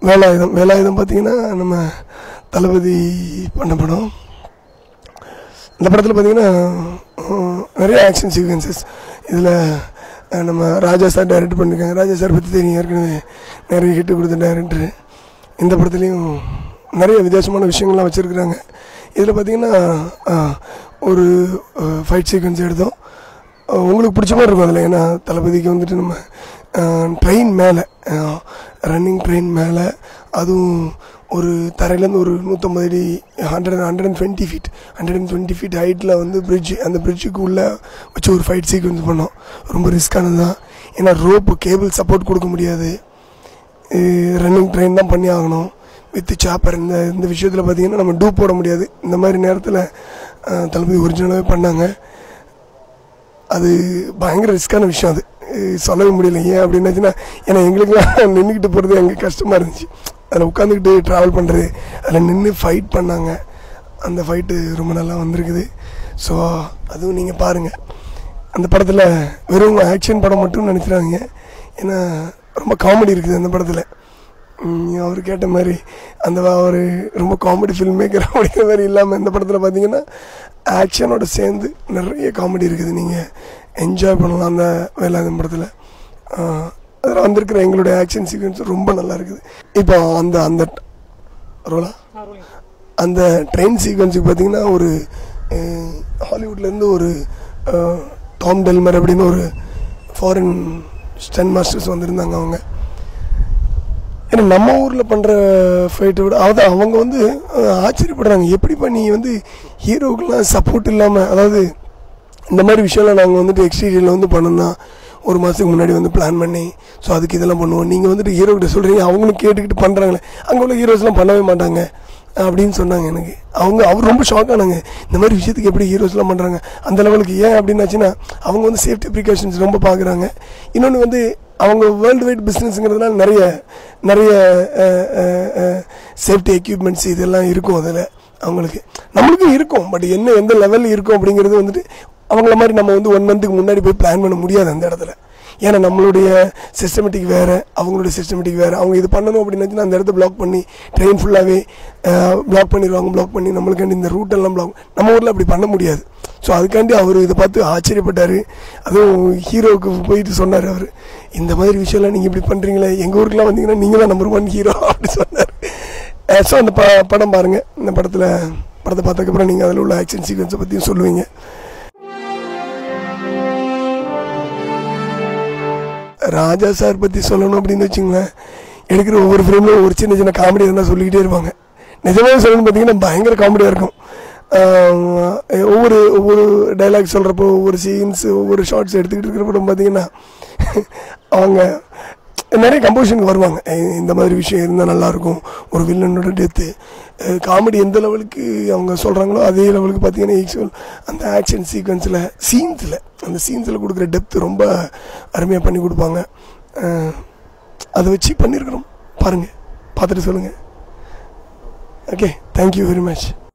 வேலாயுதம் வேலாயுதம் பார்த்தீங்கன்னா நம்ம தளபதி பண்ண படம் இந்த படத்தில் பார்த்தீங்கன்னா அஹ், நிறைய ஆக்ஷன் சீக்வன்சஸ் இதில் நம்ம ராஜா சார் டைரக்ட் பண்ணியிருக்காங்க ராஜா சார் பற்றி தெரியும் ஏற்கனவே நிறைய ஹிட்டு கொடுத்த டைரக்டர் இந்த படத்துலேயும் நிறைய வித்தியாசமான விஷயங்கள்லாம் வச்சுருக்குறாங்க இதில் பார்த்தீங்கன்னா அஹ், ஒரு ஃபைட் சீக்வன்ஸ் எடுத்தோம் அஹ், உங்களுக்கு பிடிச்ச மாதிரி இருக்கும் அதில் ஏன்னா தளபதிக்கு வந்துட்டு நம்ம ட்ரெயின் மேலே ரன்னிங் ட்ரெயின் மேலே அதுவும் ஒரு தரையிலேருந்து ஒரு நூற்றம்பது அடி hundred hundred and twenty feet hundred and twenty feet ஹைட்டில் வந்து பிரிட்ஜ் அந்த பிரிட்ஜுக்கு உள்ளே வச்சு ஒரு ஃபைட் சீக்வன்ஸ் பண்ணோம் ரொம்ப ரிஸ்க்கானது தான் ஏன்னா ரோப்பு கேபிள் சப்போர்ட் கொடுக்க முடியாது ரன்னிங் ட்ரெயின் தான் பண்ணி ஆகணும் வித் சாப்பர் இந்த இந்த விஷயத்தில் பார்த்தீங்கன்னா நம்ம டூப் போட முடியாது இந்த மாதிரி நேரத்தில் தளபதி ஒரிஜினலாகவே பண்ணாங்க அது பயங்கர ரிஸ்க்கான விஷயம் அது அஹ் சொல்லவே முடியல ஏன் அப்படின்னாச்சுன்னா ஏன்னா எங்களுக்குலாம் நின்றுக்கிட்டு போகிறது எங்களுக்கு கஷ்டமாக இருந்துச்சு அதில் உட்காந்துக்கிட்டு ட்ராவல் பண்ணுறது அதில் நின்று ஃபைட் பண்ணாங்க அந்த ஃபைட்டு ரொம்ப நல்லா வந்திருக்குது ஸோ அதுவும் நீங்கள் பாருங்கள் அந்த படத்தில் வெறும் ஆக்ஷன் படம் மட்டும் நினச்சிடாதீங்க ஏன்னா ரொம்ப காமெடி இருக்குது அந்த படத்தில் அவர் கேட்ட மாதிரி அந்த அவர் ரொம்ப காமெடி ஃபில்ம் மேக்கர் அப்படிங்கிற மாதிரி இல்லாமல் இந்த படத்தில் பார்த்தீங்கன்னா ஆக்ஷனோட சேர்ந்து நிறைய காமெடி இருக்குது நீங்கள் என்ஜாய் பண்ணலாம் அந்த வேலாயுதம் படத்தில் அதில் வந்திருக்கிற எங்களுடைய ஆக்ஷன் சீக்வன்ஸ் ரொம்ப நல்லா இருக்குது இப்போ அந்த அந்த ரோலா அந்த ட்ரெயின் சீக்வன்ஸுக்கு பார்த்தீங்கன்னா ஒரு அஹ், ஹாலிவுட்லேருந்து ஒரு அஹ், டாம் டெல்மர் அப்படின்னு ஒரு ஃபாரின் ஸ்டன் மாஸ்டர்ஸ் வந்திருந்தாங்க அவங்க ஏன்னா நம்ம ஊரில் பண்ணுற ஃபைட்டை விட அதான் அவங்க வந்து அஹ், ஆச்சரியப்படுறாங்க எப்படிப்பா நீ வந்து ஹீரோக்கெலாம் சப்போர்ட் இல்லாமல் அதாவது இந்த மாதிரி விஷயம்லாம் நாங்கள் வந்துட்டு எக்ஸ்டீரியரில் வந்து பண்ணோம்னா ஒரு மாதத்துக்கு முன்னாடி வந்து பிளான் பண்ணி ஸோ அதுக்கு இதெல்லாம் பண்ணுவோம் நீங்கள் வந்துட்டு ஹீரோ கிட்ட சொல்கிறீங்க அவங்களும் கேட்டுக்கிட்டு பண்ணுறாங்களே அங்கே உள்ள ஹீரோஸ்லாம் பண்ணவே மாட்டாங்க அப்படின்னு சொன்னாங்க எனக்கு அவங்க அவர் ரொம்ப ஷாக் ஆனாங்க இந்த மாதிரி விஷயத்துக்கு எப்படி ஹீரோஸ்லாம் பண்ணுறாங்க அந்த லெவலுக்கு ஏன் அப்படின்னாச்சுன்னா அவங்க வந்து சேஃப்டி ப்ரிகாஷன்ஸ் ரொம்ப பார்க்குறாங்க இன்னொன்று வந்து அவங்க வேர்ல்டு வைட் பிஸ்னஸ்ங்கிறதுனால நிறைய நிறைய சேஃப்டி எக்யூப்மெண்ட்ஸ் இதெல்லாம் இருக்கும் அதில் அவங்களுக்கு நம்மளுக்கும் இருக்கும் பட் என்ன எந்த லெவலில் இருக்கும் அப்படிங்கிறது வந்துட்டு அவங்கள மாதிரி நம்ம வந்து ஒன் மந்த்துக்கு முன்னாடி போய் பிளான் பண்ண முடியாது அந்த இடத்துல ஏன்னா நம்மளுடைய சிஸ்டமேட்டிக் வேறு அவங்களுடைய சிஸ்டமேட்டிக் வேறு அவங்க இது பண்ணணும் அப்படின்னாச்சுன்னா அந்த இடத்த பிளாக் பண்ணி ட்ரெயின் ஃபுல்லாகவே பிளாக் பண்ணிடுவாங்க பிளாக் பண்ணி நம்மளுக்காண்டி இந்த route எல்லாம் பிளாக் நம்ம ஊரில் அப்படி பண்ண முடியாது ஸோ அதுக்காண்டி அவர் இதை பார்த்து ஆச்சரியப்பட்டார் அதுவும் ஹீரோவுக்கு போயிட்டு சொன்னார் அவர் இந்த மாதிரி விஷயம்லாம் நீங்கள் இப்படி பண்ணுறீங்களே எங்கள் ஊருக்குலாம் வந்தீங்கன்னா நீங்கள் தான் நம்பர் ஒன் ஹீரோ அப்படி சொன்னார் ஸோ அந்த ப படம் பாருங்கள் இந்த படத்தில் படத்தை பார்த்ததுக்கப்புறம் நீங்கள் அதில் உள்ள ஆக்ஷன் சீக்வன்ஸை பற்றியும் சொல்லுவீங்க ராஜா சார் பற்றி சொல்லணும் அப்படின்னு வச்சுங்களேன் எடுக்கிற ஒவ்வொரு ஃபிலிம்லையும் ஒரு சின்ன சின்ன காமெடி இருந்தால் சொல்லிக்கிட்டே இருப்பாங்க நிஜமாவே சொல்லணும்னு பார்த்தீங்கன்னா பயங்கர காமெடியாக இருக்கும் ஆஹ் ஒவ்வொரு ஒவ்வொரு டைலாக் சொல்கிறப்போ ஒவ்வொரு சீன்ஸ் ஒவ்வொரு ஷார்ட்ஸ் எடுத்துக்கிட்டு இருக்கிற படம் பார்த்தீங்கன்னா அவங்க நிறைய கம்போசிஷனுக்கு வருவாங்க அஹ் இந்த மாதிரி விஷயம் இருந்தால் நல்லாயிருக்கும் ஒரு வில்லனோட டெத்து காமெடி எந்த லெவலுக்கு அவங்க சொல்கிறாங்களோ அதே லெவலுக்கு பார்த்தீங்கன்னா ஈக்குவல் அந்த ஆக்ஷன் சீக்வன்ஸில் சீன்ஸில் அந்த சீன்ஸில் கொடுக்குற டெப்த் ரொம்ப அருமையாக பண்ணி கொடுப்பாங்க அஹ் அதை வச்சு பண்ணியிருக்கிறோம் பாருங்கள் பார்த்துட்டு சொல்லுங்கள் ஓகே தேங்க்யூ வெரி மச்